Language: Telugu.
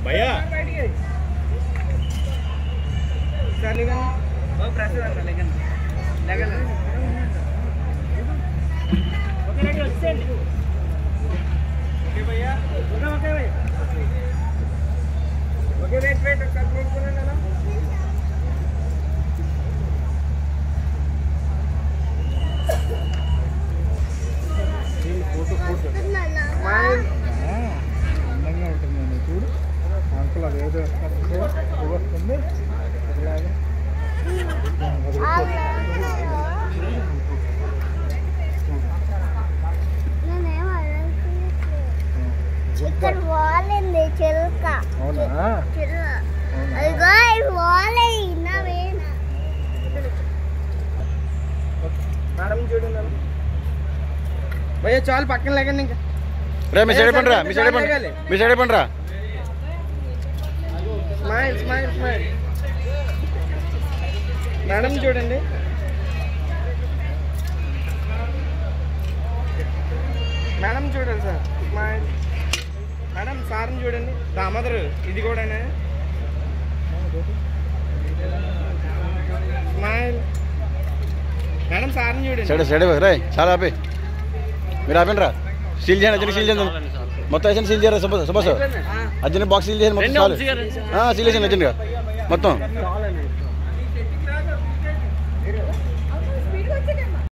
భయ్యా అందంగా ఉంటుందండి చూడు అంకుల్ అది ఏదో వస్తుంది వస్తుంది ఇలాగా ఇక్కడ వాలింది చిలుక అవునా చిలుక అవునా అదిగో ఇది వాలే ఇన్నవేనా మేడం చూడండి భయ్యా చాలు పక్కన లేకండి ఇంకా రే మీ సైడ్ పండ్రా మీ సైడ్ పండి మీ సైడ్ పండ్రా స్మైల్ స్మైల్ స్మైల్ మేడం చూడండి మేడం చూడండి సార్ స్మైల్ మేడం సార్ని చూడండి దామోదరు ఇది కూడానే స్మైల్ మేడం సార్ని చూడండి సైడ్ సైడ్ రే చాలా ఆపి మీరు ఆపండి రా సీల్ చేయండి అర్జున్ సీల్ చేయండి మొత్తం వేసిన సీల్ చేయరా సుభాష్ సుభాష్ అర్జున్ బాక్స్ సీల్ చేయండి మొత్తం చాలు సీల్ చేయండి అర్జున్గా మొత్తం చాలండి